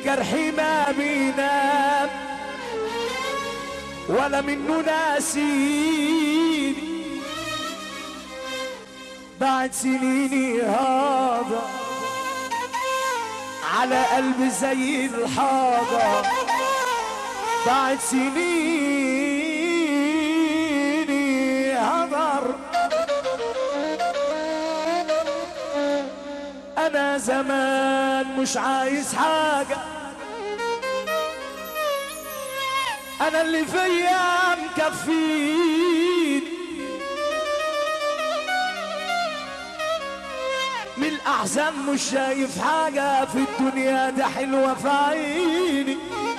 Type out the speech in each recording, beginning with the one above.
والجرح ما بينام ولا منه ناسيني بعد سنيني هذا على قلبي زي الحاضر بعد سنيني هضر انا زمان مش عايز حاجة انا اللي فيا مكفيني من الاحزان مش شايف حاجة في الدنيا ده حلوة في عيني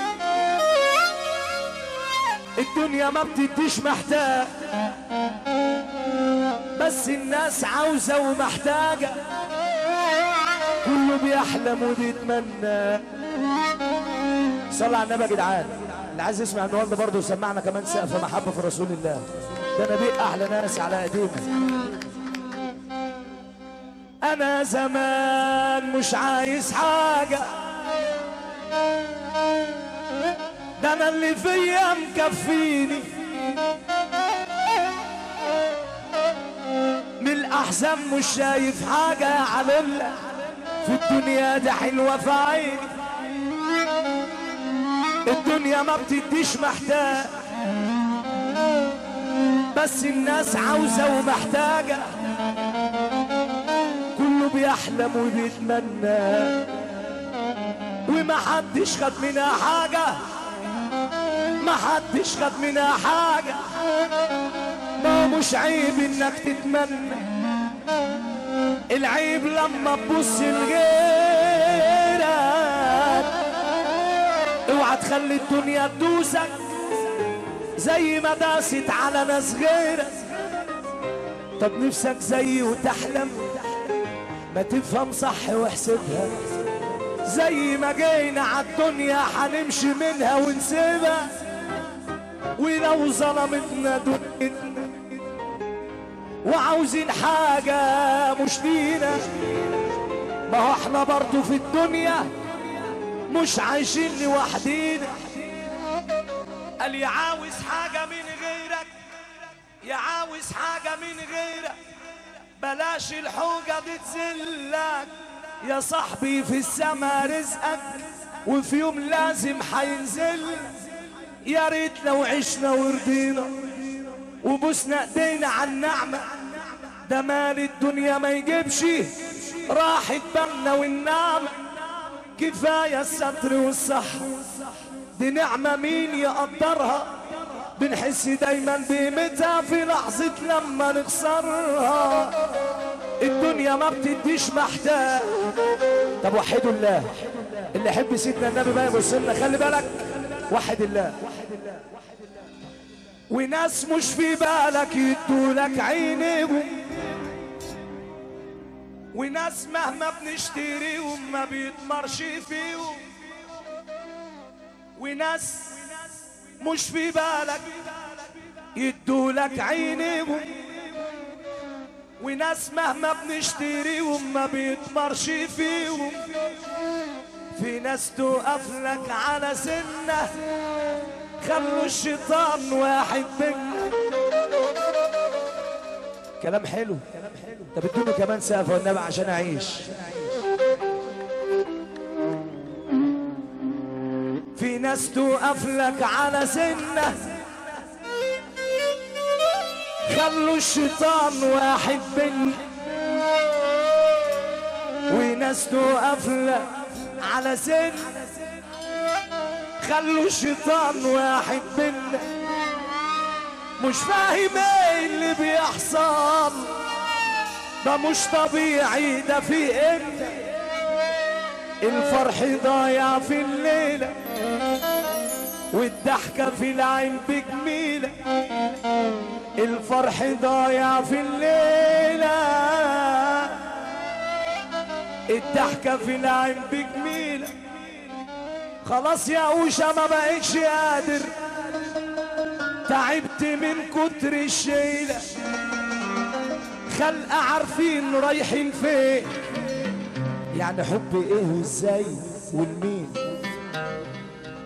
الدنيا ما بتديش محتاج بس الناس عاوزة ومحتاجة كله بيحلم وبيتمنى صلى على النبي يا جدعان اللي عايز يسمع النهارده برضه سمعنا كمان سقف محبة في رسول الله ده نبي احلى ناس على ايدينا انا زمان مش عايز حاجة ده انا اللي فيا مكفيني من الاحزان مش شايف حاجة يا علم في الدنيا ده حلوة في عيني الدنيا ما بتديش محتاج بس الناس عاوزة ومحتاجة كله بيحلم وبيتمنى وما حدش خد منها حاجة ما حدش خد منها حاجة ما هو مش عيب انك تتمنى العيب لما تبص لغيرك اوعى تخلي الدنيا تدوسك زي ما داست على ناس غيرك طب نفسك زيي وتحلم ما تفهم صح واحسبها زي ما جينا عالدنيا هنمشي منها ونسيبها ولو ظلمتنا دنيتنا وعاوزين حاجة مش لينا ما هو احنا برضو في الدنيا مش عايشين لوحدينا قال يا عاوز حاجة من غيرك يا عاوز حاجة من غيرك بلاش الحوجة دي تذلك يا صاحبي في السما رزقك وفي يوم لازم هينزل يا ريت لو عشنا ورضينا وبوسنا ايدينا على النعمة ده مال الدنيا ما يجيبش راحة بالنا والنعمة كفاية الستر والصحة دي نعمة مين يقدرها بنحس دايما بقيمتها في لحظة لما نخسرها الدنيا ما بتديش محتاج طب وحدوا الله اللي يحب سيدنا النبي بقى يبص لنا خلي بالك وحد الله وناس مش في بالك يدولك عينيهم وناس مهما بنشتريهم ما بيتمرش فيهم وناس مش في بالك يدولك عينيهم وناس مهما بنشتريهم ما بيتمرش فيهم في ناس تقف لك على سنه خلوا الشيطان واحد بينا كلام حلو طب ادوني كمان سقف والنبي عشان اعيش في ناس تقف لك على سنه خلوا الشيطان واحد بينا وناس تقف لك على سنه خلوا الشيطان واحد منا مش فاهم ايه اللي بيحصل ده مش طبيعي ده في انت الفرح ضايع في الليلة والضحكة في العين بجميلة الفرح ضايع في الليلة الضحكة في العين بجميلة خلاص يا اوشا ما بقتش قادر تعبت من كتر الشيلة خلق عارفين رايحين فين يعني حب ايه وازاي والمين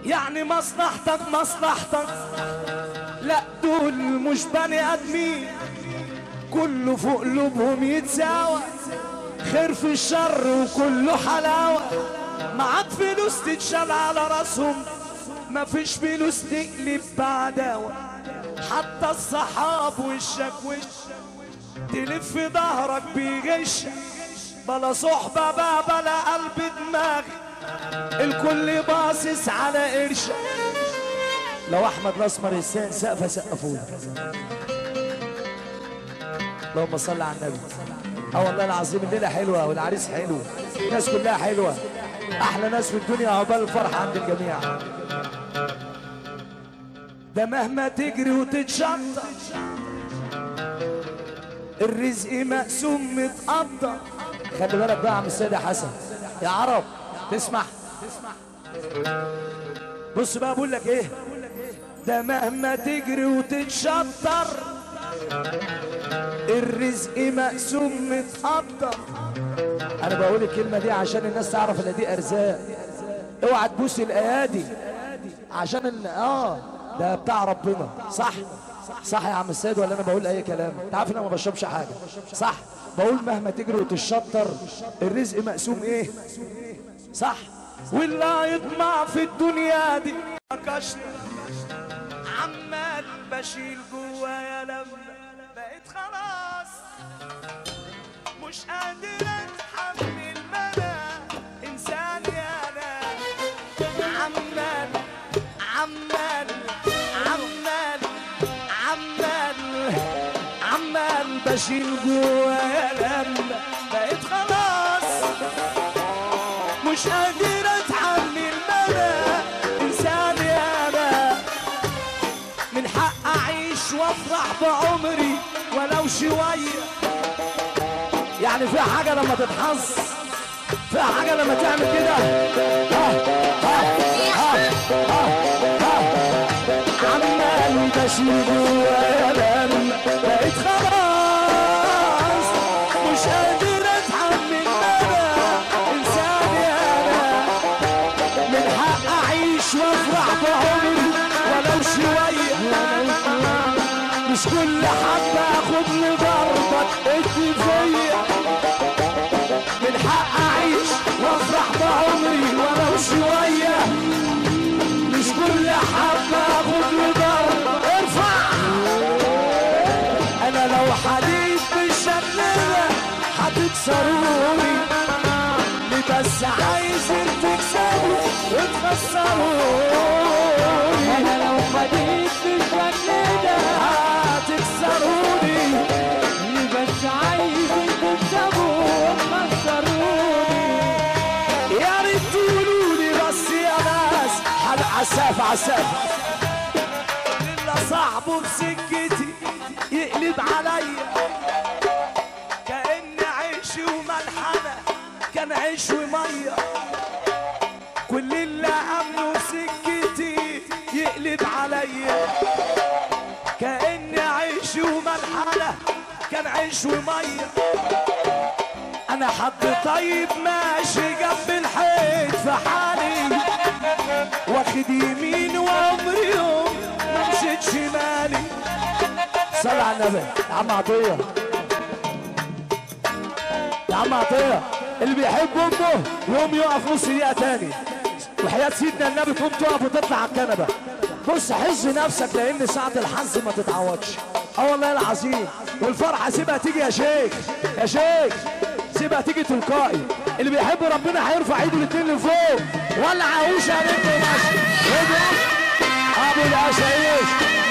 يعني مصلحتك مصلحتك لا دول مش بني ادمين كله في قلوبهم يتساوى خير في الشر وكله حلاوة معاك فلوس تتشال على راسهم مفيش فلوس تقلب بعداوة حتى الصحاب وشك وش تلف في ظهرك بيغش بلا صحبة بقى بلا قلب دماغ الكل باصص على قرشك لو احمد الاسمر يستاهل سقفه سقفوه اللهم صل على النبي اه والله العظيم الليله حلوه والعريس حلو الناس كلها حلوه احلى ناس في الدنيا عقبال الفرح عند الجميع ده مهما تجري وتتشطر الرزق مقسوم متقدر خلي بالك بقى يا عم السيد يا حسن يا عرب تسمع بص بقى بقول لك ايه ده مهما تجري وتتشطر الرزق مقسوم متقدر انا بقول الكلمه دي عشان الناس تعرف ان دي ارزاق اوعى تبوس الايادي عشان ال... اه ده بتاع ربنا صح صح يا عم السيد ولا انا بقول اي كلام انت عارف ان انا ما بشربش حاجه صح بقول مهما تجري وتتشطر الرزق مقسوم ايه صح واللي يطمع في الدنيا دي كشط عمال بشيل جوايا لما بقيت خلاص مش قادر اتحمل مدى انسان يا انا عمال عمال عمال عمال عمال بشيل جوايا لما بقيت خلاص مش قادر اتحمل مدى انسان يا انا من حق اعيش وافرح بعمري ولو شويه يعني في حاجه لما تتحظ في حاجه لما تعمل كده ها ها ها ها ها عمال بشيل جوايا لما بقيت خلاص مش قادر اتحمل مدى انسان يا انا من حق اعيش وافرح بعمري ولو شويه مش كل حد اخد لي ضربة ادي فيا من حق اعيش وافرح بعمري ولو شوية مش كل حد اخد لي ضربة ارفع انا لو حديد بالشكل ده هتكسروني ليه بس عايزين تكسبوا وتخسروني انا لو خديت بالشكل ده هتكسروني اللي بس عايزين تكسبوا وتخسروني يا ريت تقولولي بس يا ناس حلق عساف عساف الا صاحبه بسكتي يقلب عليا كأن عيشي وملحمة كان عيش ومية كل اللي امنه سكتي يقلب عليا كأن عيشي وملحمة كان عيش ومية انا حد طيب ماشي جنب الحيط في حالي واخد يمين وعمري يوم ما مشيت شمالي صل على النبي يا عم عطيه يا عم عطيه اللي بيحب امه يقوم يقف نص دقيقه تاني وحياه سيدنا النبي تقوم تقف وتطلع على الكنبه بص حز نفسك لان ساعه الحظ ما تتعوضش اه والله العظيم والفرحه سيبها تيجي يا شيخ يا شيخ سيبها تيجي تلقائي اللي بيحب ربنا هيرفع ايده الاتنين لفوق ولا عاوش يا بنت ماشي اضرب ابو العشايش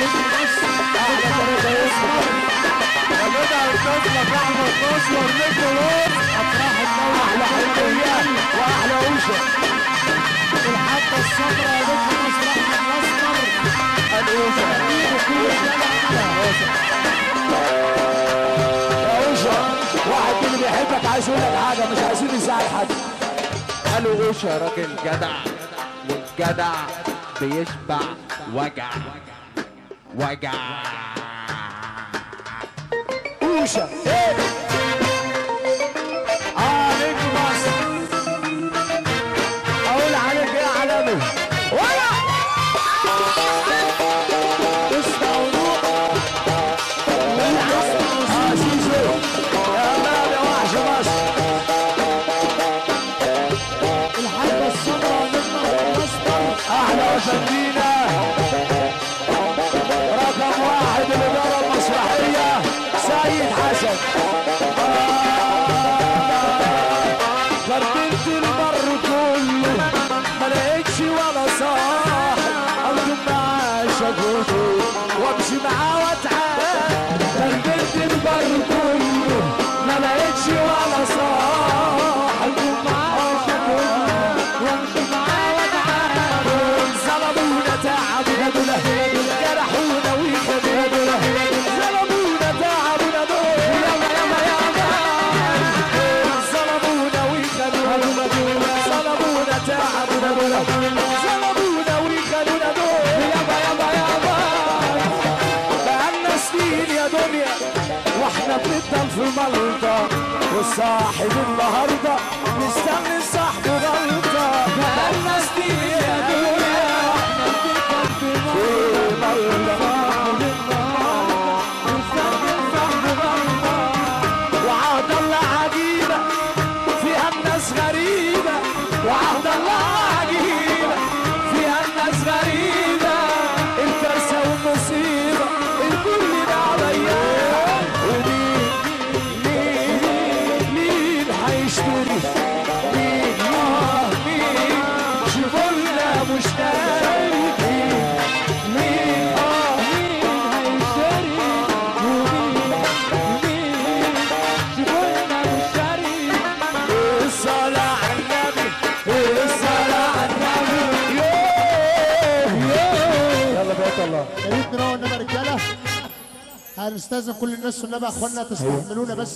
اهلا يا وبدأ الطفلة فاهمة تصور نيكولاس أفراح الدولة احلى حلويات واحلى وشه الحبة الصفراء يا دكتور مصر أحمد الأسمر الوشه يا وشه واحد من اللي بيحبك عايز يقول لك حاجه مش عايزين يزعل حد قالوا اوشا راجل جدع والجدع بيشبع وجع وجع وشه ايه عليك مصر اقول عليك ايه يا عالمي ولا غربت البر كله ما لقيتش ولا صاحب ارجو معاه شكوته وامشي معاه واتعاد غربت البر كله ما لقيتش ولا صاحب ارجو معاه شكوته وامشي معاه واتعاد ظلمونا تعبنا دول جرحونا وخدونا ظلمونا تعبنا دول يلا يلا يلا ظلمونا وخدونا ظلمونا تعبنا دول ظلمونا وخدونا دول يابا يابا يابا بقالنا سنين يا دنيا واحنا بنفضل في ملطة والصاحب النهارده مستني صاحبه غلطة بقالنا سنين يا دنيا واحنا بنفضل في ملطة مستني صاحبه غلطة وعهد الله عجيبة فيها الناس غريبة وعهد الله عجيبة فيها الناس غريبة الكارثة والمصيبة الكل ده عليا ومين مين مين هيشتري مين اه مين شوفوا لنا مشتري مين مين اه مين هيشتري ومين مين شوفوا لنا مشتري الصلاة على النبي الصلاة على النبي يوه يوه يلا بقيت الله يا ريت نروح انما رجاله هنستاذن كل الناس والنبي يا اخوانا تستحملونا بس